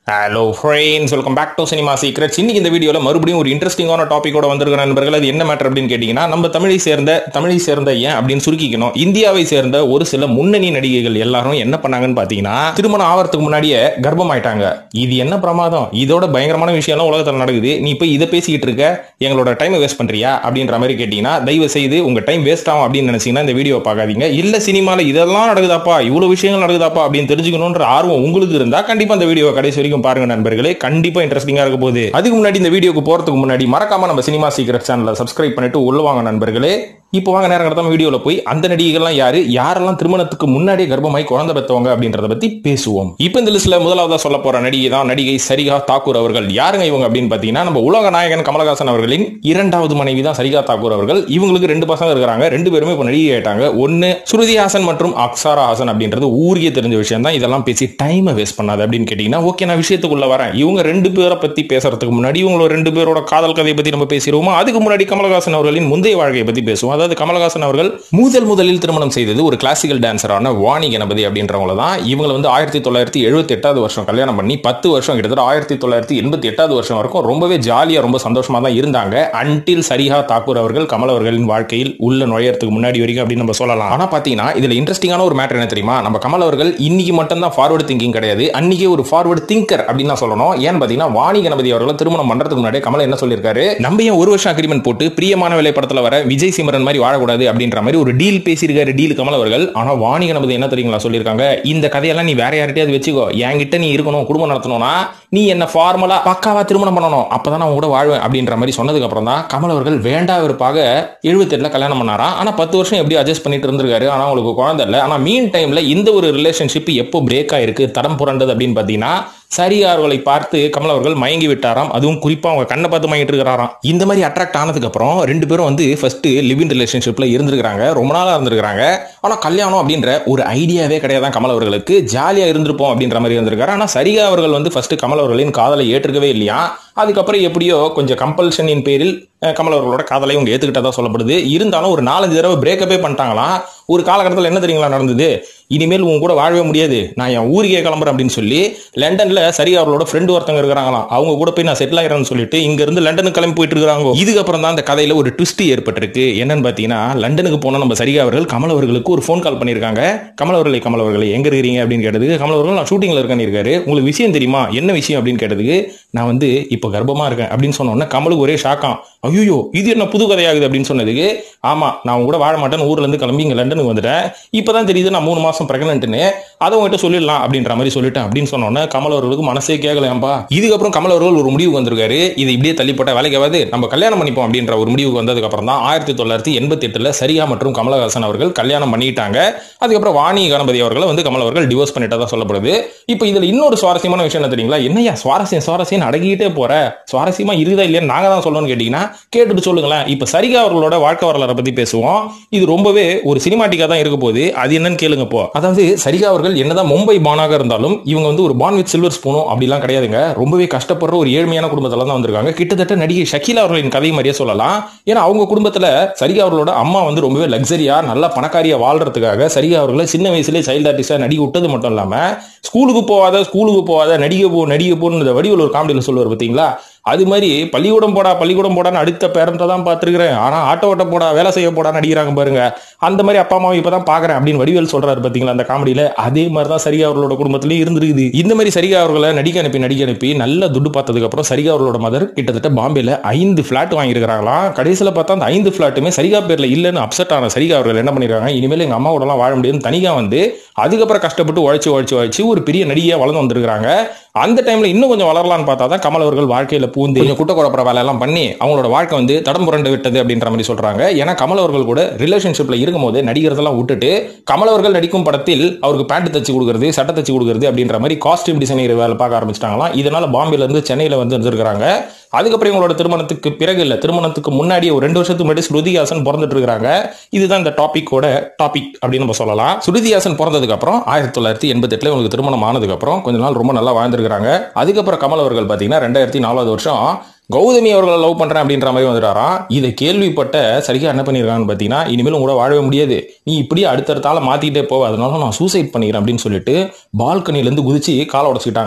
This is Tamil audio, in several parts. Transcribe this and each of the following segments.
hello friends welcome back to cinema secrets இன்னைக்கு இந்த வீடியோல மறுபடியும் ஒரு இன்ட்ரெஸ்டிங்கான டாபிக்கோட வந்திருக்கிற நண்பர்கள் அது என்ன மேட்டர் அப்படின்னு கேட்டீங்கன்னா நம்ம தமிழை சேர்ந்த தமிழை சேர்ந்த ஏன் அப்படின்னு சுருக்கிக்கணும் இந்தியாவை சேர்ந்த ஒரு சில முன்னணி நடிகைகள் எல்லாரும் என்ன பண்ணாங்கன்னு பாத்தீங்கன்னா திருமணம் ஆவறதுக்கு முன்னாடியே கர்ப்பமாயிட்டாங்க இது என்ன பிரமாதம் இதோட பயங்கரமான விஷயம்லாம் உலகத்தில் நடக்குது நீ போய் இதை பேசிக்கிட்டு இருக்க எங்களோட டைமை வேஸ்ட் பண்றியா அப்படின்ற மாதிரி கேட்டீங்கன்னா தயவு செய்து உங்க டைம் வேஸ்ட் ஆகும் அப்படின்னு நினைச்சீங்கன்னா இந்த வீடியோ பார்க்காதீங்க இல்ல சினிமால இதெல்லாம் நடக்குதாப்பா இவ்வளவு விஷயங்கள் நடக்குதாப்பா அப்படின்னு தெரிஞ்சுக்கணுன்ற ஆர்வம் உங்களுக்கு இருந்தா கண்டிப்பா இந்த வீடியோ கடைசி வரைக்கும் பாருங்க நண்பர்களே கண்டிப்பா இன்ட்ரெஸ்டிங்கா இருக்க போகுது அதுக்கு முன்னாடி இந்த வீடியோக்கு போறதுக்கு முன்னாடி மறக்காம நம்ம சினிமா சீக்கிரட் சேனலை சப்ஸ்கிரைப் பண்ணிட்டு உள்ள வாங்க நண்பர்களே இப்போ வாங்க நேரம் கடத்தாம வீடியோல போய் அந்த நடிகைகள்லாம் யாரு யாரெல்லாம் திருமணத்துக்கு முன்னாடியே கர்ப்பமாய் குழந்தை பெற்றவங்க அப்படின்றத பத்தி பேசுவோம் இப்போ இந்த லிஸ்ட்ல முதலாவதா சொல்ல போற நடிகை தான் நடிகை சரிகா தாக்கூர் அவர்கள் யாருங்க இவங்க அப்படின்னு பாத்தீங்கன்னா நம்ம உலக நாயகன் கமலஹாசன் அவர்களின் இரண்டாவது மனைவி தான் சரிகா தாக்கூர் அவர்கள் இவங்களுக்கு ரெண்டு பசங்க இருக்கிறாங்க ரெண்டு பேருமே இப்போ நடிகை ஆயிட்டாங்க ஒன்னு ஸ்ருதி ஹாசன் மற்றும் அக்ஷரா ஹாசன் அப்படின்றது ஊருக்கே தெரிஞ்ச விஷயம் தான் இதெல்லாம் பேசி டைமை வேஸ்ட் பண்ணாது அப்படின்னு கேட்டீங்கன்னா ஓகே நான் விஷயத்துக்குள்ள வரேன் இவங்க ரெண்டு பேரை பத்தி பேசுறதுக்கு முன்னாடி இவங்களோட ரெண்டு பேரோட காதல் கதையை பத்தி நம்ம பேசிடுவோமா அதுக்கு முன்னாடி கமலஹாசன் அவர்களின் முந்தைய வாழ்க்கையை பத்தி பேசுவோம் அதாவது கமலஹாசன் அவர்கள் முதல் முதலில் திருமணம் செய்தது ஒரு கிளாசிக்கல் டான்சரான வாணி கணபதி அப்படின்றவங்கள தான் இவங்க வந்து ஆயிரத்தி தொள்ளாயிரத்தி எழுபத்தி எட்டாவது வருஷம் கல்யாணம் பண்ணி பத்து வருஷம் கிட்டத்தட்ட ஆயிரத்தி தொள்ளாயிரத்தி எண்பத்தி எட்டாவது வருஷம் வரைக்கும் ரொம்பவே ஜாலியா ரொம்ப சந்தோஷமா தான் இருந்தாங்க அன்டில் சரிஹா தாக்கூர் அவர்கள் கமல் அவர்களின் வாழ்க்கையில் உள்ள நுழையறதுக்கு முன்னாடி வரைக்கும் அப்படின்னு நம்ம சொல்லலாம் ஆனா பாத்தீங்கன்னா இதுல இன்ட்ரெஸ்டிங்கான ஒரு மேட்டர் என்ன தெரியுமா நம்ம கமல் அவர்கள் இன்னைக்கு மட்டும் தான் ஃபார்வர்டு திங்கிங் கிடையாது அன்னைக்கே ஒரு ஃபார்வர்டு திங்கர் அப்படின்னு தான் சொல்லணும் ஏன்னு பாத்தீங்கன்னா வாணி கணபதி அவர்களை திருமணம் பண்றதுக்கு முன்னாடி கமல் என்ன சொல்லியிருக்காரு நம்ம ஏன் ஒரு வருஷம் அக்ரிமெண்ட் போட்டு பிரியமான வேலை படத்துல வர விஜய் சிமரன் மாதிரி வாழக்கூடாது அப்படின்ற மாதிரி ஒரு டீல் பேசியிருக்காரு டீல் கமல் அவர்கள் ஆனா வாணி கணபதி என்ன தெரியுங்களா சொல்லியிருக்காங்க இந்த கதையெல்லாம் நீ வேற யார்கிட்டயாவது வச்சுக்கோ என்கிட்ட நீ இருக்கணும் குடும்பம் நடத்தணும்னா நீ என்ன ஃபார்மலா பக்காவா திருமணம் பண்ணணும் அப்பதான் நான் உன் கூட வாழ்வேன் அப்படின்ற மாதிரி சொன்னதுக்கு அப்புறம் தான் கமல் அவர்கள் வேண்டா வெறுப்பாக எழுபத்தெட்டுல கல்யாணம் பண்ணாராம் ஆனா பத்து வருஷம் எப்படி அட்ஜஸ்ட் பண்ணிட்டு இருந்திருக்காரு ஆனா அவங்களுக்கு குழந்தை இல்லை ஆனா மீன் டைம்ல இந்த ஒரு ரிலேஷன்ஷிப் எப்போ பிரேக் ஆயிருக்கு தடம் புரண்டது அப்படின்னு பாத்தீங்கன்னா சரியா அவர்களை பார்த்து கமல் அவர்கள் மயங்கி விட்டாராம் அதுவும் குறிப்பா அவங்க கண்ணை பார்த்து மயங்கிட்டு இருக்கிறாராம் இந்த மாதிரி அட்ராக்ட் ஆனதுக்கு அப்புறம் ரெண்டு பேரும் வந்து ஃபர்ஸ்ட் லிவிங் ரிலேஷன்ஷிப்ல இருந்திருக்காங்க ரொம்ப நாளா இருந்திருக்காங்க ஆனா கல்யாணம் அப்படின்ற ஒரு ஐடியாவே கிடையாதான் கமல் அவர்களுக்கு ஜாலியா இருந்திருப்போம் அப்படின்ற மாதிரி இருந்திருக்காரு ஆனா சரிகா அவர்கள் வந்து ஃபர்ஸ்ட் கமல் அவர்களின் காதலை ஏற்றுக்கவே இல்லையா அதுக்கப்புறம் எப்படியோ கொஞ்சம் கம்பல்ஷனின் பேரில் அஹ், கமல் அவர்களோட காதலை இவங்க ஏத்துக்கிட்டதா சொல்லப்படுது இருந்தாலும் ஒரு நாலஞ்சு தடவை பிரேக்கப்பே பண்ணிட்டாங்களாம் ஒரு காலகட்டத்தில் என்ன தெரியுங்களா நடந்தது இனிமேல் உங்க கூட வாழவே முடியாது நான் என் ஊருக்கே கிளம்புறேன் அப்படின்னு சொல்லி லண்டன்ல சரி அவர்களோட ஃப்ரெண்டு ஒருத்தங்க இருக்கிறாங்களாம் அவங்க கூட போய் நான் செட்டில் ஆகிறேன்னு சொல்லிட்டு இங்க இருந்து லண்டனுக்கு கிளம்பி போயிட்டு இருக்காங்க இதுக்கப்புறம் தான் அந்த கதையில ஒரு ட்விஸ்ட் ஏற்பட்டிருக்கு என்னன்னு பாத்தீங்கன்னா லண்டனுக்கு போன நம்ம சரிகா அவர்கள் கமல் அவர்களுக்கு ஒரு ஃபோன் கால் பண்ணியிருக்காங்க கமல் அவர்களை கமல் அவர்களை எங்க இருக்கிறீங்க அப்படின்னு கேட்டதுக்கு கமல் அவர்கள் நான் ஷூட்டிங்ல இருக்கேன்னு இருக்காரு உங்களுக்கு விஷயம் தெரியுமா என்ன விஷயம் அப்படின்னு கேட்டதுக்கு நான் வந்து இப்போ கர்ப்பமா இருக்கேன் அப்படின்னு சொன்ன உடனே கமலுக்கு ஒரே ஷாக்காம் ஐயோ இது என்ன புது கதையாகுது அப்படின்னு சொன்னதுக்கு ஆமா நான் உங்க கூட வாழ மாட்டேன் ஊர்ல இருந்து கிளம்பி இங்க லண்டனுக்கு வந்துட்டேன் இப்பதான் தெரியுது நான் மூணு மாசம் பிரெக்னன்ட்னு அதை உங்ககிட்ட சொல்லிடலாம் அப்படின்ற மாதிரி சொல்லிட்டேன் அப்படின்னு சொன்ன உடனே கமல் அவர்களுக்கு மனசே கேட்கலையாம்பா இதுக்கப்புறம் கமல் அவர்கள் ஒரு முடிவுக்கு வந்திருக்காரு இது இப்படியே தள்ளி போட்டா வேலைக்காவது நம்ம கல்யாணம் பண்ணிப்போம் அப்படின்ற ஒரு முடிவுக்கு வந்ததுக்கு அப்புறம் தான் ஆயிரத்தி தொள்ளாயிரத்தி எண்பத்தி எட்டுல சரியா மற்றும் கமலஹாசன் அவர்கள் கல்யாணம் பண்ணிட்டாங்க அதுக்கப்புறம் வாணி கணபதி அவர்களை வந்து கமல் அவர்கள் டிவோர்ஸ் பண்ணிட்டதா சொல்லப்படுது இப்போ இதுல இன்னொரு சுவாரஸ்யமான விஷயம் என்ன தெரியுங்களா என்னையா சுவாரஸ்யம் சுவாரஸ்யம் அடங்கிட்டே போற சுவாரஸ்யமா இருக்குதா இல்லையா நாங்க தான் சொல்லணும்னு கேட்டீங்கன்னா கேட்டுட்டு சொல்லுங்களேன் இப்ப சரிகா அவர்களோட வாழ்க்கை வரலாறை பத்தி பேசுவோம் இது ரொம்பவே ஒரு சினிமாட்டிக்கா தான் இருக்க போகுது அது என்னன்னு கேளுங்க இப்போ அதாவது சரிகா அவர்கள் என்னதான் மும்பை பானாக இருந்தாலும் இவங்க வந்து ஒரு பான் வித் சில்வர் ஸ்பூனும் அப்படிலாம் கிடையாதுங்க ரொம்பவே கஷ்டப்படுற ஒரு ஏழ்மையான குடும்பத்துல தான் வந்திருக்காங்க கிட்டத்தட்ட நடிகை ஷக்கீலா அவர்களின் கதை மாதிரியே சொல்லலாம் ஏன்னா அவங்க குடும்பத்துல சரிகா அவர்களோட அம்மா வந்து ரொம்பவே லக்ஸரியா நல்லா பணக்காரியா வாழ்றதுக்காக சரிகா அவர்களை சின்ன வயசுலேயே சைல்ட் ஆர்டிஸ்டா நடிக்க விட்டது மட்டும் இல்லாம ஸ்கூலுக்கு போகாத ஸ்கூலுக்கு போகாத நடிகை போ நடிகை போன்னு இந்த வடிவில் ஒரு காமெடியில் சொல்லுவார் பார்த்தீங்களா அது மாதிரி பள்ளிக்கூடம் போடா பள்ளிக்கூடம் போடான்னு அடுத்த பேரண்ட்டை தான் பார்த்துருக்கிறேன் ஆனால் ஆட்டோ ஓட்ட போடா வேலை செய்ய போடா நடிக்கிறாங்க பாருங்க அந்த மாதிரி அப்பா அம்மாவை இப்போ தான் பார்க்குறேன் அப்படின்னு வடிவேல் சொல்றாரு பார்த்தீங்களா அந்த காமெடியில் அதே மாதிரி தான் சரிகா அவர்களோட குடும்பத்திலேயே இருந்திருக்குது இந்த மாதிரி சரிகா அவர்களை நடிக்க அனுப்பி நடிக்க அனுப்பி நல்ல துட்டு பார்த்ததுக்கு அப்புறம் சரிகா அவர்களோட மதர் கிட்டத்தட்ட பாம்பேல ஐந்து ஃபிளாட் வாங்கியிருக்கிறாங்களாம் கடைசியில் பார்த்தா அந்த ஐந்து ஃபிளாட்டுமே சரிகா பேர்ல இல்லைன்னு அப்செட் ஆன சரிகா அவர்கள் என்ன பண்ணிருக்காங்க இனிமேல் எங்கள் அம்மாவோடலாம் வாழ முடியாதுன்னு தனியாக வந்து அதுக்கப்புறம் கஷ்டப்பட்டு உழைச்சு உழைச்சு உழைச்சு ஒரு பெரிய நடிகையாக வளர்ந்து வந்திருக்காங்க அந்த டைம்ல இன்னும் கொஞ்சம் வளரலாம்னு பார்த்தா தான் கமல் அவர்கள் வாழ்க்கையில பூந்து கொஞ்சம் குட்ட குழப்பற வேலை எல்லாம் பண்ணி அவங்களோட வாழ்க்கை வந்து தடம் புரண்டு விட்டது அப்படின்ற மாதிரி சொல்றாங்க ஏன்னா கமல் அவர்கள் கூட ரிலேஷன்ஷிப்ல இருக்கும்போது நடிகர்தெல்லாம் விட்டுட்டு கமல் அவர்கள் நடிக்கும் படத்தில் அவருக்கு பேண்ட் தச்சு கொடுக்குறது சட்டை தச்சு கொடுக்குறது அப்படின்ற மாதிரி காஸ்டியூம் டிசைனர் வேலை பார்க்க ஆரம்பிச்சிட்டாங்களாம் இதனால பாம்பேல இருந்து சென்னையில வந்து வந்திருக்காங்க அதுக்கப்புறம் இவங்களோட திருமணத்துக்கு பிறகு இல்ல திருமணத்துக்கு முன்னாடி ஒரு ரெண்டு வருஷத்துக்கு முன்னாடி ஸ்ருதிஹாசன் பிறந்துட்டு இருக்காங்க இதுதான் இந்த டாபிக்கோட டாபிக் அப்படின்னு நம்ம சொல்லலாம் ஸ்ருதிஹாசன் பிறந்ததுக்கு அப்புறம் ஆயிரத்தி தொள்ளாயிரத்தி எண்பத்தி எட்டுல இவங்களுக்கு திருமணம் ஆனதுக்கு அப்புறம் கொஞ்ச நாள் ரொம்ப நல்லா வாழ்ந்திருக்காங்க அதுக்கப்புறம் கமல் அவர்கள் பாத்தீங்கன்னா ரெண்டாயிரத்தி நாலாவது வருஷம் கௌதமி அவர்களை லவ் பண்றேன் அப்படின்ற மாதிரி வந்துட்டாராம் இதை கேள்விப்பட்ட சரியா என்ன பண்ணிருக்காங்கன்னு பாத்தீங்கன்னா இனிமேல் உங்களோட வாழவே முடியாது நீ இப்படியே அடுத்தடுத்தால மாத்திக்கிட்டே போவ அதனால நான் சூசைட் பண்ணிக்கிறேன் அப்படின்னு சொல்லிட்டு பால்கனில இருந்து குதிச்சு காலை உடச்சிக்கிட்டாங்களாம்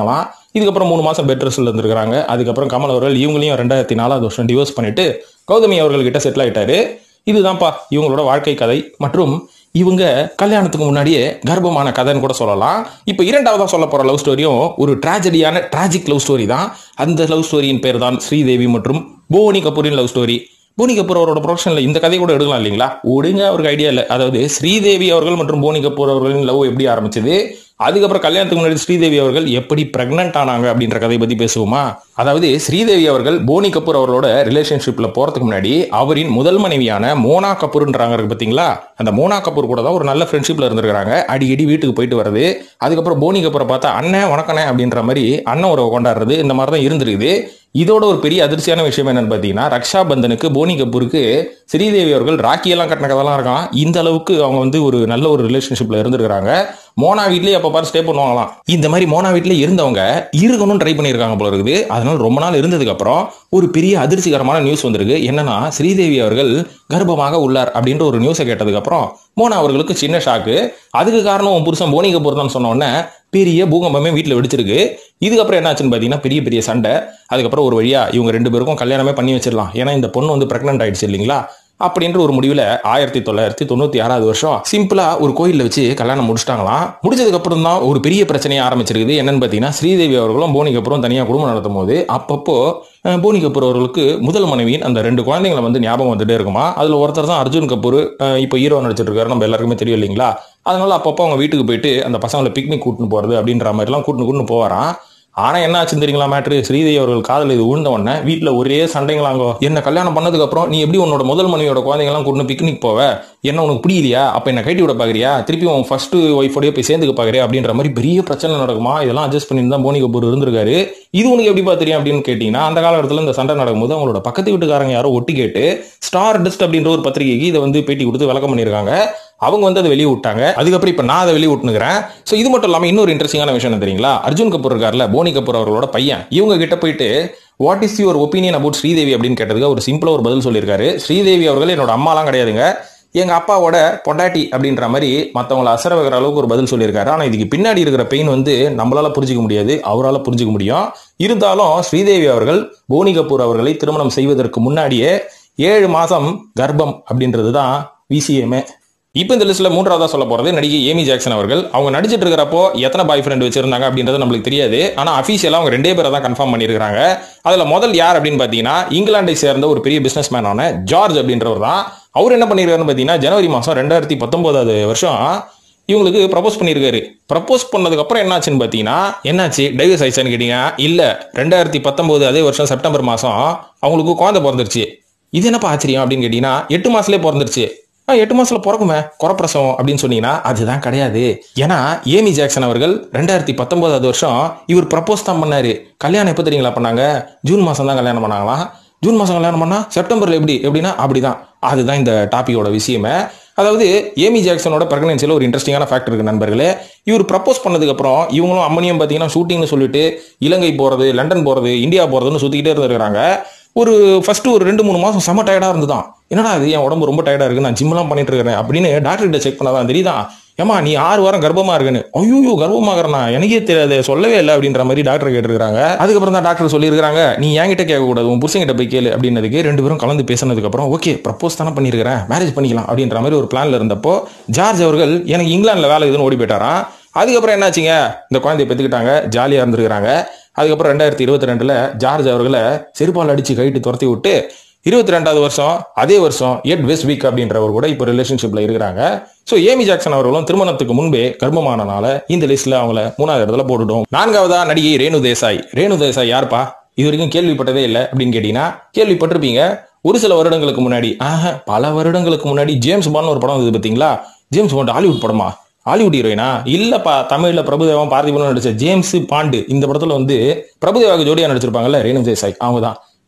இதுக்கப்புறம் மூணு மாசம் பெட் ரெஸ்ட்ல இருந்திருக்காங்க அதுக்கப்புறம் கமல் அவர்கள் இவங்களையும் ரெண்டாயிரத்தி நாலாவது வருஷம் டிவோர்ஸ் பண்ணிட்டு கௌதமி அவர்கள் கிட்ட செட்டில் ஆயிட்டாரு இதுதான்ப்பா இவங்களோட வாழ்க்கை கதை மற்றும் இவங்க கல்யாணத்துக்கு முன்னாடியே கர்ப்பமான கதைன்னு கூட சொல்லலாம் இப்போ இரண்டாவதா சொல்ல போற லவ் ஸ்டோரியும் ஒரு டிராஜடியான டிராஜிக் லவ் ஸ்டோரி தான் அந்த லவ் ஸ்டோரியின் பேர் தான் ஸ்ரீதேவி மற்றும் போனி கபூரின் லவ் ஸ்டோரி போனி கபூர் அவரோட ப்ரொடக்ஷன்ல இந்த கதையை கூட எடுக்கலாம் இல்லைங்களா ஒடுங்க அவருக்கு ஐடியா இல்லை அதாவது ஸ்ரீதேவி அவர்கள் மற்றும் போனி கபூர் அவர்களின் லவ் எப்படி ஆரம்பிச்சது அதுக்கப்புறம் கல்யாணத்துக்கு முன்னாடி ஸ்ரீதேவி அவர்கள் எப்படி பிரெக்னன்ட் ஆனாங்க அப்படின்ற கதையை பத்தி பேசுவோமா அதாவது ஸ்ரீதேவி அவர்கள் போனி கபூர் அவர்களோட ரிலேஷன்ஷிப்ல போறதுக்கு முன்னாடி அவரின் முதல் மனைவியான மோனா கபூர்ன்றாங்க இருக்கு பாத்தீங்களா அந்த மோனா கபூர் கூட தான் ஒரு நல்ல ஃப்ரெண்ட்ஷிப்ல இருந்திருக்காங்க அடிக்கடி வீட்டுக்கு போயிட்டு வருது அதுக்கப்புறம் போனி கபூரை பார்த்தா அண்ணன் வணக்கண்ணே அப்படின்ற மாதிரி அண்ணன் உறவை கொண்டாடுறது இந்த மாதிரி தான் இருந்திருக்குது இதோட ஒரு பெரிய அதிர்ச்சியான விஷயம் என்னன்னு பார்த்தீங்கன்னா ரக்ஷா பந்தனுக்கு போனி கபூருக்கு ஸ்ரீதேவி அவர்கள் ராக்கி எல்லாம் கட்டின கதெல்லாம் இருக்கான் இந்த அளவுக்கு அவங்க வந்து ஒரு நல்ல ஒரு ரிலேஷன்ஷிப்ல இருந்திருக்காங்க மோனா வீட்லயே அப்ப பாரு ஸ்டே பண்ணுவாங்களாம் இந்த மாதிரி மோனா வீட்ல இருந்தவங்க இருக்கணும்னு ட்ரை பண்ணியிருக்காங்க போல இருக்குது அதனால ரொம்ப நாள் இருந்ததுக்கு அப்புறம் ஒரு பெரிய அதிர்ச்சிகரமான நியூஸ் வந்திருக்கு என்னன்னா ஸ்ரீதேவி அவர்கள் கர்ப்பமாக உள்ளார் அப்படின்ற ஒரு நியூஸை கேட்டதுக்கு அப்புறம் மோனா அவர்களுக்கு சின்ன ஷாக்கு அதுக்கு காரணம் உன் புருஷன் போனி கபூர் தான் சொன்ன உடனே பெரிய பூகம்பமே வீட்டில் வெடிச்சிருக்கு இதுக்கப்புறம் என்னாச்சுன்னு பார்த்தீங்கன்னா பெரிய பெரிய சண்டை அதுக்கப்புறம் ஒரு வழியா இவங்க ரெண்டு பேருக்கும் கல்யாணமே பண்ணி வச்சிடலாம் ஏன்னா இந்த பொண்ணு வந்து பிரெக்னென்ட் ஆயிடுச்சு இல்லைங்களா அப்படின்ற ஒரு முடிவில் ஆயிரத்தி தொள்ளாயிரத்தி தொண்ணூத்தி ஆறாவது வருஷம் சிம்பிளா ஒரு கோயிலில் வச்சு கல்யாணம் முடிச்சிட்டாங்களாம் முடிச்சதுக்கு அப்புறம் தான் ஒரு பெரிய பிரச்சனையை ஆரம்பிச்சிருக்குது என்னன்னு பார்த்தீங்கன்னா ஸ்ரீதேவி அவர்களும் போனி கபூரும் தனியாக குடும்பம் நடத்தும் போது அப்பப்போ அஹ், போனி கபூர் அவர்களுக்கு முதல் மனைவியின் அந்த ரெண்டு குழந்தைங்களை வந்து ஞாபகம் வந்துட்டே இருக்குமா அதுல ஒருத்தர் தான் அர்ஜுன் கபூர் அஹ், இப்போ ஹீரோ நடிச்சிட்டு இருக்காரு நம்ம எல்லாருக்குமே தெரியும் இல்லைங்களா அதனால அப்பப்போ அவங்க வீட்டுக்கு போயிட்டு அந்த பசங்களை பிக்னிக் கூட்டின்னு போறது அப்படின்ற மாதிரிலாம் கூட்டின்னு கூட்டின்னு போவாராம் ஆனா என்ன ஆச்சுன்னு தெரியுங்களா மேட்ரு ஸ்ரீதேவி அவர்கள் காதல் இது விழுந்த உடனே வீட்டுல ஒரே சண்டைங்களாங்க என்ன கல்யாணம் பண்ணதுக்கு அப்புறம் நீ எப்படி உன்னோட முதல் மனைவியோட குழந்தைங்கலாம் கூட்டு பிக்னிக் போவ என்ன உனக்கு பிடிக்கலையா அப்ப என்ன கட்டி விட பாக்குறியா திருப்பி உன் ஃபர்ஸ்ட் ஒய்ஃபோடய போய் சேர்ந்துக்க பாக்குறியா அப்படின்ற மாதிரி பெரிய பிரச்சனை நடக்குமா இதெல்லாம் அட்ஜஸ்ட் பண்ணி தான் போனி கபூர் இருந்திருக்காரு இது உனக்கு எப்படி தெரியும் அப்படின்னு கேட்டீங்கன்னா அந்த காலகட்டத்தில் இந்த சண்டை நடக்கும்போது அவங்களோட பக்கத்து வீட்டுக்காரங்க யாரோ ஒட்டி கேட்டு ஸ்டார் டெஸ்ட் அப்படின்ற ஒரு பத்திரிகைக்கு இதை வந்து பேட்டி கொடுத்து விளக்கம் பண்ணியிருக்காங்க அவங்க வந்து அதை வெளியே விட்டாங்க அதுக்கப்புறம் இப்போ நான் அதை வெளியே விட்டுனுக்கிறேன் ஸோ இது மட்டும் இல்லாமல் இன்னொரு இன்ட்ரெஸ்டிங்கான விஷயம் என்ன தெரியுங்களா அர்ஜுன் கபூர் இருக்கார்ல போனி கபூர் அவர்களோட பையன் இவங்க கிட்ட போயிட்டு what is your opinion about Sridevi அப்படின்னு கேட்டதுக்கு ஒரு சிம்பிளா ஒரு பதில் சொல்லியிருக்காரு ஸ்ரீதேவி அவர்கள் என்னோட அம்மாலாம் கிடையாதுங்க எங்க அப்பாவோட பொண்டாட்டி அப்படின்ற மாதிரி மற்றவங்களை அசர வைக்கிற அளவுக்கு ஒரு பதில் சொல்லியிருக்காரு ஆனால் இதுக்கு பின்னாடி இருக்கிற பெயின் வந்து நம்மளால புரிஞ்சுக்க முடியாது அவரால் புரிஞ்சுக்க முடியும் இருந்தாலும் ஸ்ரீதேவி அவர்கள் போனி கபூர் அவர்களை திருமணம் செய்வதற்கு முன்னாடியே ஏழு மாசம் கர்ப்பம் அப்படின்றது தான் விசிஎம்ஏ இப்போ இந்த லிஸ்ட்ல மூன்றாவதா சொல்ல போறது நடிகை ஏமி ஜாக்சன் அவர்கள் அவங்க நடிச்சிட்டு இருக்கிறப்போ எத்தனை பாய் ஃப்ரெண்ட் வச்சிருந்தாங்க அப்படின்றது நம்மளுக்கு தெரியாது ஆனா அஃபீஷியலா அவங்க ரெண்டே பேரை தான் கன்ஃபார்ம் பண்ணியிருக்காங்க அதுல முதல் யார் அப்படின்னு பாத்தீங்கன்னா இங்கிலாந்தை சேர்ந்த ஒரு பெரிய பிசினஸ் மேனான ஜார்ஜ் அப்படின்றவர் தான் அவர் என்ன பண்ணிருக்காருன்னு பாத்தீங்கன்னா ஜனவரி மாசம் ரெண்டாயிரத்தி பத்தொன்பதாவது வருஷம் இவங்களுக்கு ப்ரப்போஸ் பண்ணியிருக்காரு ப்ரப்போஸ் பண்ணதுக்கு அப்புறம் என்னாச்சுன்னு பார்த்தீங்கன்னா என்னாச்சு டைவர்ஸ் ஆயிடுச்சான்னு கேட்டீங்க இல்ல ரெண்டாயிரத்தி பத்தொன்பது அதே வருஷம் செப்டம்பர் மாசம் அவங்களுக்கு குழந்தை பிறந்துருச்சு இது என்னப்பா ஆச்சரியம் அப்படின்னு கேட்டீங்கன்னா எட்டு மாசத்துலேயே பிறந்துருச்சு ஆ, எட்டு மாசத்துல பிறக்குமே குறப்பிரசவம் அப்படின்னு சொன்னீங்கன்னா அதுதான் கிடையாது ஏன்னா ஏமி ஜாக்சன் அவர்கள் ரெண்டாயிரத்தி பத்தொன்பதாவது வருஷம் இவர் ப்ரப்போஸ் தான் பண்ணாரு கல்யாணம் எப்போ தெரியுங்களா பண்ணாங்க ஜூன் மாசம் தான் கல்யாணம் பண்ணாங்களாம் ஜூன் மாசம் கல்யாணம் பண்ணா செப்டம்பர்ல எப்படி எப்படின்னா அப்படிதான் அதுதான் இந்த டாபிக்கோட விஷயமே அதாவது ஏமி ஜாக்சனோட பிரெக்னன்சியில் ஒரு இன்ட்ரெஸ்டிங்கான ஃபேக்ட் இருக்கு நண்பர்களே இவர் ப்ரப்போஸ் பண்ணதுக்கு அப்புறம் இவங்களும் அம்மனியும் பார்த்தீங்கன்னா ஷூட்டிங்னு சொல்லிட்டு இலங்கை போறது லண்டன் போறது இந்தியா போறதுன்னு சுத்திக்கிட்டே இருந்திருக்காங்க ஒரு ஃபர்ஸ்ட் ஒரு ரெண்டு மூணு மாசம் செம டயர்டா இருந்துதான் என்னடா இது என் உடம்பு ரொம்ப டயர்டா இருக்கு நான் ஜிம்லாம் பண்ணிட்டு இருக்கிறேன் அப்படின்னு டாக்டர் கிட்ட செக் பண்ணாதான் தெரியுதா ஏமா நீ ஆறு வாரம் கர்ப்பமா இருக்குன்னு ஐயோ கர்ப்பமாகறனா எனக்கே தெரியாது சொல்லவே இல்லை அப்படின்ற மாதிரி டாக்டர் கேட்டிருக்காங்க அதுக்கப்புறம் தான் டாக்டர் சொல்லியிருக்காங்க நீ என்கிட்ட கேட்கக்கூடாது உன் புருஷன்கிட்ட போய் கேளு அப்படின்னதுக்கு ரெண்டு பேரும் கலந்து பேசினதுக்கு அப்புறம் ஓகே ப்ரப்போஸ் தானே பண்ணியிருக்கிறேன் மேரேஜ் பண்ணிக்கலாம் அப்படின்ற மாதிரி ஒரு பிளான்ல இருந்தப்போ ஜார்ஜ் அவர்கள் எனக்கு இங்கிலாந்துல வேலை இதுன்னு ஓடி போயிட்டாராம் அதுக்கப்புறம் என்னாச்சுங்க இந்த குழந்தைய பெற்றுக்கிட்டாங்க ஜாலியாக இருந்திருக்கிறாங்க அதுக்கப்புறம் ரெண்டாயிரத்தி இருபத்தி ரெண்டுல ஜார்ஜ் அவர்களை செருப்பால் அடிச்சு கைட்டு துரத்தி விட்டு இருபத்தி ரெண்டாவது வருஷம் அதே வருஷம் எட் வெஸ்ட் வீக் அப்படின்றவர் கூட இப்போ ரிலேஷன்ஷிப்ல இருக்கிறாங்க ஸோ ஏமி ஜாக்சன் அவர்களும் திருமணத்துக்கு முன்பே கர்ப்பமானனால இந்த லிஸ்ட்ல அவங்கள மூணாவது இடத்துல போட்டுட்டோம் நான்காவதா நடிகை ரேணு தேசாய் ரேணு தேசாய் யாருப்பா இது வரைக்கும் கேள்விப்பட்டதே இல்லை அப்படின்னு கேட்டீங்கன்னா கேள்விப்பட்டிருப்பீங்க ஒரு சில வருடங்களுக்கு முன்னாடி ஆஹ் பல வருடங்களுக்கு முன்னாடி ஜேம்ஸ் பாண்ட் ஒரு படம் வந்தது பார்த்தீங்களா ஜேம்ஸ் பாண்ட் ஹாலிவுட் படமா ஹாலிவுட் ஹீரோயினா இல்லப்பா தமிழ்ல பிரபுதேவன் பார்த்திபனும் நடிச்ச ஜேம்ஸ் பாண்டு இந்த படத்துல வந்து பிரபுதேவாக்கு ஜோடியா நடிச்சிருப்பாங்கல்ல ரேணு தேசாய் அவங்க தான்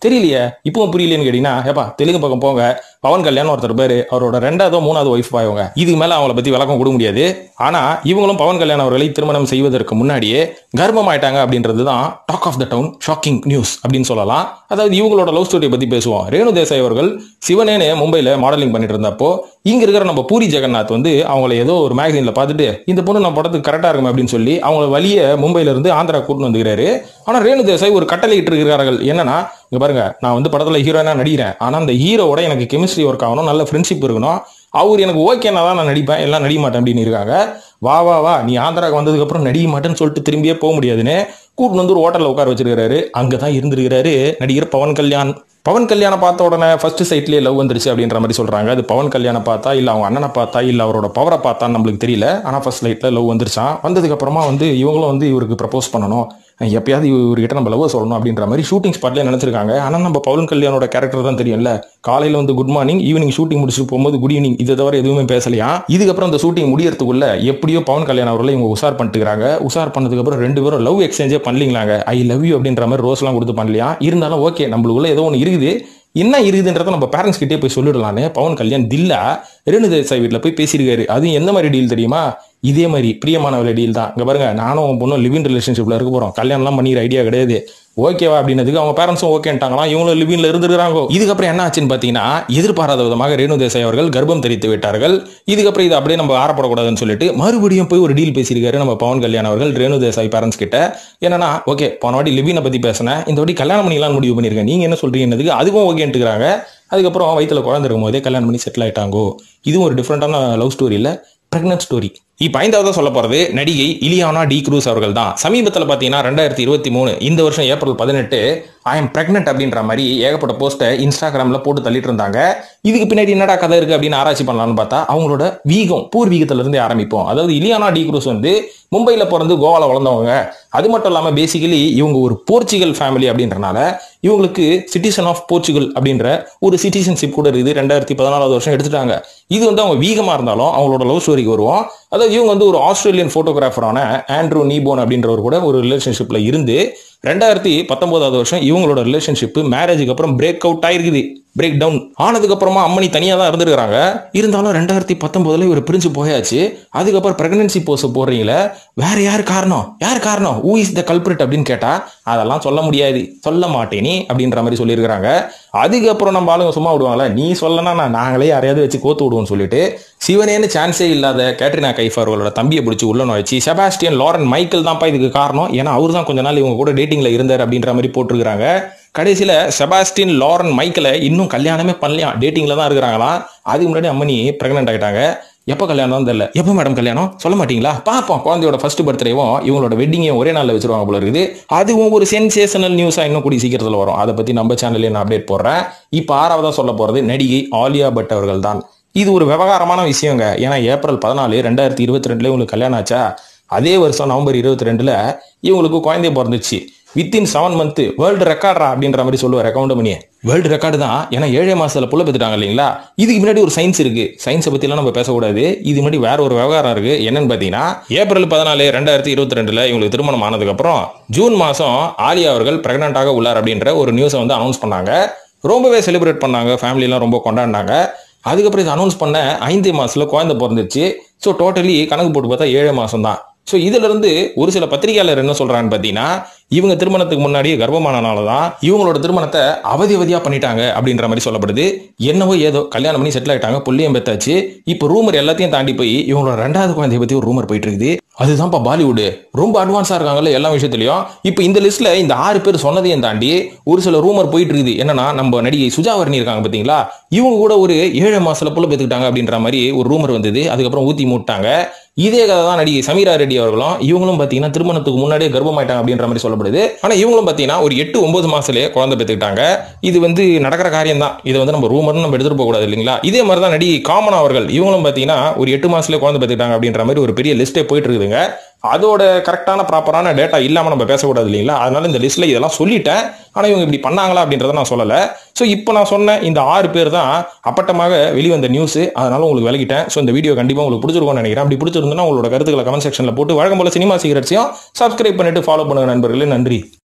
தெரியலையே இப்பவும் புரியலையேன்னு கேட்டீங்கன்னா ஏப்பா தெலுங்கு பக்கம் போங்க பவன் கல்யாணம் ஒருத்தர் பேரு அவரோட ரெண்டாவதோ மூணாவது ஒய்ஃப் பாயவங்க இதுக்கு மேல அவங்கள பத்தி விளக்கம் கொடுக்க முடியாது ஆனா இவங்களும் பவன் கல்யாண் அவர்களை திருமணம் செய்வதற்கு முன்னாடியே கர்ப்பம் ஆயிட்டாங்க அப்படின்றது தான் talk of the town shocking news அப்படின்னு சொல்லலாம் அதாவது இவங்களோட லவ் ஸ்டோரியை பத்தி பேசுவோம் ரேணு தேசாய் அவர்கள் சிவனேனு மும்பைல மாடலிங் பண்ணிட்டு இருந்தப்போ இங்க இருக்கிற நம்ம பூரி ஜெகநாத் வந்து அவங்கள ஏதோ ஒரு மேகசின்ல பார்த்துட்டு இந்த பொண்ணு நம்ம படத்துக்கு கரெக்டா இருக்கும் அப்படின்னு சொல்லி அவங்கள வழிய மும்பைல இருந்து ஆந்திரா கூட்டிட்டு வந்துக்கிறாரு ஆனா ரேணு தேசாய் ஒரு கட்டளை இட்டு இருக்கிறார்கள் என்னன்னா இங்க பாருங்க நான் வந்து படத்துல ஹீரோயினா நடிக்கிறேன் ஆனா அந்த ஹீரோவோட எனக்கு கெமிஸ்ட்ரி ஒர்க் ஆகணும் நல்ல ஃப்ரெண்ட்ஷிப் இருக்கணும் அவர் எனக்கு ஓகேனா தான் நான் நடிப்பேன் எல்லாம் நடிக்க மாட்டேன் அப்படின்னு இருக்காங்க வா வா வா நீ ஆந்திராக்கு வந்ததுக்கு அப்புறம் நடிக்க மாட்டேன்னு சொல்லிட்டு திரும்பியே போக முடியாதுன்னு கூட்டிட்டு வந்து ஒரு ஹோட்டல்ல உட்கார வச்சிருக்காரு அங்கதான் இருந்திருக்கிறாரு நடிகர் பவன் கல்யாண் பவன் கல்யாணம் பார்த்த உடனே ஃபர்ஸ்ட் சைட்லயே லவ் வந்துருச்சு அப்படின்ற மாதிரி சொல்றாங்க அது பவன் கல்யாணம் பார்த்தா இல்ல அவங்க அண்ணனை பார்த்தா இல்ல அவரோட பவரை பார்த்தான்னு நம்மளுக்கு தெரியல ஆனா ஃபர்ஸ்ட் லைட்ல லவ் வந்துருச்சான் வந்ததுக்கு அப்புறமா வந்து இவங்களும் வந்து இவருக்கு ப்ரப்போஸ் பண்ணணும் எப்பயாவது இவர்கிட்ட நம்ம லவ் சொல்லணும் அப்படின்ற மாதிரி ஷூட்டிங் ஸ்பாட்லேயே நினைச்சிருக்காங்க ஆனா நம்ம பவன் கல்யாணோட கேரக்டர் தான் தெரியும்ல காலையில வந்து குட் மார்னிங் ஈவினிங் ஷூட்டிங் முடிச்சுட்டு போகும்போது குட் ஈவினிங் இதை தவிர எதுவுமே பேசலையா இதுக்கப்புறம் இந்த ஷூட்டிங் முடியறதுக்குள்ள எப்படியோ பவன் கல்யாணம் அவர்களை இவங்க உஷார் பண்ணிட்டுக்கிறாங்க உஷார் பண்ணதுக்கு அப்புறம் ரெண்டு பேரும் லவ் எக்ஸ்சேஞ்சே பண்ணலீங்களாங்க ஐ லவ் யூ அப்படின்ற மாதிரி ரோஸ்லாம் கொடுத்து பண்ணலையா இருந்தாலும் ஓகே நம்மளுக்குள்ள ஏதோ ஒன்று இருக்குது என்ன இருக்குதுன்றத நம்ம பேரண்ட்ஸ் கிட்டே போய் சொல்லிடலான்னு பவன் கல்யாண் தில்லா ரேணு தேசாய் வீட்டில் போய் பேசியிருக்காரு அது எந்த மாதிரி டீல் தெரியுமா இதே மாதிரி பிரியமானவள டீல் தான் இங்க பாருங்க நானும் உன் பொண்ணும் லிவிங் ரிலேஷன்ஷிப்ல இருக்க போறோம் கல்யாணம்லாம் பண்ணிக்கிற ஐடியா கிடையாது ஓகேவா அப்படின்னதுக்கு அவங்க பேரண்ட்ஸும் ஓகேன்ட்டாங்களாம் இவங்களும் லிவிங்ல இருந்துருக்காங்க இதுக்கப்புறம் என்ன ஆச்சுன்னு பாத்தீங்கன்னா எதிர்பாராத விதமாக ரேணு தேசாய் அவர்கள் கர்ப்பம் தெரிவித்து விட்டார்கள் இதுக்கப்புறம் இது அப்படியே நம்ம ஆரப்படக்கூடாதுன்னு சொல்லிட்டு மறுபடியும் போய் ஒரு டீல் பேசியிருக்காரு நம்ம பவன் கல்யாண் அவர்கள் ரேணு தேசாய் பேரண்ட்ஸ் கிட்ட என்னன்னா ஓகே போன வாட்டி லிவினை பத்தி பேசினேன் இந்த வாட்டி கல்யாணம் பண்ணிக்கலாம் முடிவு பண்ணிருக்கேன் நீங்க என்ன சொல்றீங்கன்னதுக்கு அதுவும் ஓகேன்ட்டுக்கிறாங்க அதுக்கப்புறம் வயிற்றுல குழந்தை இருக்கும் போதே கல்யாணம் பண்ணி செட்டில் ஆயிட்டாங்கோ இதுவும் ஒரு டிஃப்ரெண்டான லவ் ஸ்டோரி இல்ல பிரெக்னன்ட் ஸ்டோரி இப்போ ஐந்தாவதா சொல்ல போறது நடிகை இலியானா டி க்ரூஸ் அவர்கள் தான் சமீபத்தில் பார்த்தீங்கன்னா ரெண்டாயிரத்தி இருபத்தி மூணு இந்த வருஷம் ஏப்ரல் பதினெட்டு ஐ எம் பிரெக்னென்ட் அப்படின்ற மாதிரி ஏகப்பட்ட போஸ்ட்டை இன்ஸ்டாகிராம்ல போட்டு தள்ளிட்டு இருந்தாங்க இதுக்கு பின்னாடி என்னடா கதை இருக்கு அப்படின்னு ஆராய்ச்சி பண்ணலாம்னு பார்த்தா அவங்களோட வீகம் பூர்வீகத்துல இருந்து ஆரம்பிப்போம் அதாவது இலியானா டி க்ரூஸ் வந்து மும்பையில் பிறந்து கோவால வளர்ந்தவங்க அது மட்டும் இல்லாமல் பேசிக்கலி இவங்க ஒரு போர்ச்சுகல் ஃபேமிலி அப்படின்றனால இவங்களுக்கு சிட்டிசன் ஆஃப் போர்ச்சுகல் அப்படின்ற ஒரு சிட்டிசன்ஷிப் கூட இருக்குது ரெண்டாயிரத்தி பதினாலாவது வருஷம் எடுத்துட்டாங்க இது வந்து அவங்க வீகமாக இருந்தாலும் அவங்களோட லவ் ஸ்டோரிக்கு வருவோம் அதாவது இவங்க வந்து ஒரு ஆஸ்திரேலியன் போட்டோகிராஃபரான ஆண்ட்ரூ நீபோன் அப்படின்றவர் கூட ஒரு ரிலேஷன்ஷிப்ல இருந்து ரெண்டாயிரத்தி பத்தொன்பதாவது வருஷம் இவங்களோட ரிலேஷன்ஷிப் மேரேஜுக்கு அப்புறம் பிரேக் அவுட் ஆயிருக்குது பிரேக் டவுன் ஆனதுக்கு அப்புறமா அம்மனி தனியாக தான் இருந்திருக்காங்க இருந்தாலும் ரெண்டாயிரத்தி பத்தொன்பதுல இவர் பிரிஞ்சு போயாச்சு அதுக்கப்புறம் பிரெக்னன்சி போஸ் போடுறீங்களே வேற யார் காரணம் யார் காரணம் ஊ இஸ் த கல்பிரிட் அப்படின்னு கேட்டா அதெல்லாம் சொல்ல முடியாது சொல்ல மாட்டேனி அப்படின்ற மாதிரி சொல்லியிருக்கிறாங்க அதுக்கப்புறம் நம்ம ஆளுங்க சும்மா விடுவாங்களே நீ சொல்லனா நான் நாங்களே யாரையாவது வச்சு கோத்து விடுவோம்னு சொல்லிட்டு சிவனேன்னு சான்ஸே இல்லாத கேட்ரினா கைஃப் அவர்களோட தம்பியை பிடிச்சி உள்ள நுழைச்சி செபாஸ்டியன் லாரன் மைக்கேல் தான்ப்பா இதுக்கு காரணம் ஏன்னா அவர் தான் கொஞ்ச நாள் இவங்க கூட டேட்டிங்ல இருந்தார் அப்படின்ற மாதிரி போட்டிருக்காங்க கடைசியில் செபாஸ்டின் லாரன் மைக்கேலை இன்னும் கல்யாணமே பண்ணலையாம் டேட்டிங்ல தான் இருக்கிறாங்களாம் அதுக்கு முன்னாடி அம்மனி பிரெக்னென்ட் ஆயிட்டாங்க எப்போ கல்யாணம் தான் தெரியல எப்போ மேடம் கல்யாணம் சொல்ல மாட்டீங்களா பார்ப்போம் குழந்தையோட ஃபர்ஸ்ட் பர்த்டேவும் இவங்களோட வெட்டிங்கையும் ஒரே நாளில் வச்சிருவாங்க போல இருக்குது அதுவும் ஒரு சென்சேஷனல் நியூஸாக இன்னும் கூடிய சீக்கிரத்தில் வரும் அதை பற்றி நம்ம சேனல்லே நான் அப்டேட் போடுறேன் இப்போ ஆறாவதாக சொல்ல போகிறது நடிகை ஆலியா பட் அவர்கள் தான் இது ஒரு விவகாரமான விஷயங்க ஏன்னா ஏப்ரல் பதினாலு ரெண்டாயிரத்தி இருபத்தி ரெண்டுல இவங்களுக்கு கல்யாணம் ஆச்சா அதே வருஷம் நவம்பர் இருபத்தி ரெண்டுல இவங்களுக்கு குழந்தை பிறந்துச்சு வித்தின் செவன் மந்த் வேர்ல்டு ரெக்கார்டா அப்படின்ற மாதிரி சொல்லுவார் அக்கௌண்ட் மணியே வேர்ல்டு ரெக்கார்டு தான் ஏன்னா ஏழே மாசத்துல புள்ள பெற்றுட்டாங்க இல்லைங்களா இதுக்கு முன்னாடி ஒரு சயின்ஸ் இருக்கு சயின்ஸை பத்திலாம் நம்ம பேசக்கூடாது இது முன்னாடி வேற ஒரு விவகாரம் இருக்கு என்னன்னு பாத்தீங்கன்னா ஏப்ரல் பதினாலு ரெண்டாயிரத்தி இருபத்தி ரெண்டுல இவங்களுக்கு திருமணம் ஆனதுக்கு அப்புறம் ஜூன் மாசம் ஆலியா அவர்கள் பிரெக்னண்டாக உள்ளார் அப்படின்ற ஒரு நியூஸை வந்து அனௌன்ஸ் பண்ணாங்க ரொம்பவே செலிப்ரேட் பண்ணாங்க ஃபேமிலிலாம் ரொம்ப கொண்டாடினாங்க அதுக்கப்புறம் இதை அனௌன்ஸ் பண்ண ஐந்து மாசத்துல குழந்தை பிறந்துச்சு ஸோ டோட்டலி கணக்கு போட்டு பார்த்தா ஏழு மாசம் தான் ஸோ இதுல இருந்து ஒரு சில பத்திரிகையாளர் என்ன சொல்றாங்கன்னு பார்த்தீங்கன்னா இவங்க திருமணத்துக்கு முன்னாடி கர்ப்பமானனால தான் இவங்களோட திருமணத்தை அவதி அவதியா பண்ணிட்டாங்க அப்படின்ற மாதிரி சொல்லப்படுது என்னவோ ஏதோ கல்யாணம் பண்ணி செட்டில் ஆயிட்டாங்க புள்ளியம் பெத்தாச்சு இப்போ ரூமர் எல்லாத்தையும் தாண்டி போய் இவங்களோட ரெண்டாவது குழந்தைய பத்தி ஒரு ரூமர் போயிட்டு இருக்குது அதுதான்ப்பா பாலிவுட் ரொம்ப அட்வான்ஸா இருக்காங்கல்ல எல்லா விஷயத்துலயும் இப்போ இந்த லிஸ்ட்ல இந்த ஆறு பேர் சொன்னதையும் தாண்டி ஒரு சில ரூமர் போயிட்டு இருக்குது என்னன்னா நம்ம நடிகை சுஜாவரணி இருக்காங்க பாத்தீங்களா இவங்க கூட ஒரு ஏழு மாசத்துல புள்ள பெத்துக்கிட்டாங்க அப்படின்ற மாதிரி ஒரு ரூமர் வந்தது அதுக்கப்புறம் ஊத்தி மூட்டாங்க இதே கதை தான் நடிகை சமீரா ரெட்டி அவர்களும் இவங்களும் பாத்தீங்கன்னா திருமணத்துக்கு முன்னாடியே கர்ப்பமாயிட்டாங்க அப்படின்ற மாதிரி சொல்லப்படுது ஆனா இவங்களும் பாத்தீங்கன்னா ஒரு எட்டு ஒன்பது மாசத்துலயே குழந்தை பெற்றுக்கிட்டாங்க இது வந்து நடக்கிற காரியம் தான் இதை வந்து நம்ம ரூமர்னு நம்ம எடுத்துட்டு போக கூடாது இல்லைங்களா இதே மாதிரி தான் நடிகை காமனா அவர்கள் இவங்களும் பாத்தீங்கன்னா ஒரு எட்டு மாசத்துலயே குழந்தை பெற்றுக்கிட்டாங்க அப்படின்ற மாதிரி ஒரு பெரிய லிஸ்டே போயிட்டு இருக்குதுங்க அதோட கரெக்டான ப்ராப்பரான டேட்டா இல்லாம நம்ம பேசக்கூடாது இல்லைங்களா அதனால இந்த லிஸ்ட்ல இதெல்லாம் சொல்லிட்டேன் ஆனா இவங்க இப்படி பண்ணாங்களா அப்படின்றத நான் சொல்லல ஸோ இப்போ நான் சொன்ன இந்த ஆறு பேர் தான் அப்பட்டமாக வெளிவந்த நியூஸ் அதனால உங்களுக்கு விலகிட்டேன் ஸோ இந்த வீடியோ கண்டிப்பாக உங்களுக்கு பிடிச்சிருக்கும்னு நினைக்கிறேன் அப்படி பிடிச்சிருந்தா உங்களோட கருத்துக்களை கமெண்ட் செக்ஷனில் போட்டு வழக்கம் போல சினிமா சீக்கிரட்ஸையும் சப்ஸ்கிரைப் பண்ணிட்டு ஃபாலோ பண்ணுங்க நண்பர்களே நன்றி